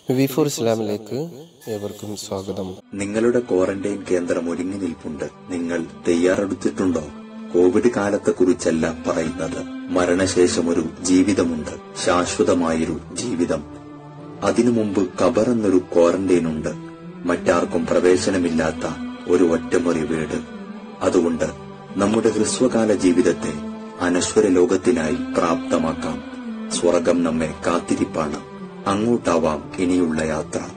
V four ഇസ്ലാമിലേക്ക് ഏവർക്കും സ്വാഗതം നിങ്ങളുടെ ക്വാറന്റൈൻ കേന്ദ്രം ഒരുങ്ങി നിൽപ്പുണ്ട് നിങ്ങൾ തയ്യാറെടുത്തിട്ടുണ്ടോ കോവിഡ് കാലത്തെക്കുറിച്ചല്ല പറയുന്നത് മരണശേഷം ഒരു ജീവിതമുണ്ട് ശാശ്വതമായൊരു ജീവിതം അതിനു മുമ്പ് ഖബർ എന്നൊരു ക്വാറന്റൈൻ ഉണ്ട് മറ്റാർക്കും പ്രവേശനമില്ലാത്ത ഒരു ഒറ്റമുറി വീട് അതുകൊണ്ട് നമ്മുടെ ഹ്രസ്വകാല ജീവിതത്തെ അനശ്വര ലോകത്തിനായി പ്രാപ്തമാക്കാം സ്വർഗം നമ്മെ കാത്തിരിപ്പാണ് അങ്ങോട്ടാവാം ഇനിയുള്ള യാത്ര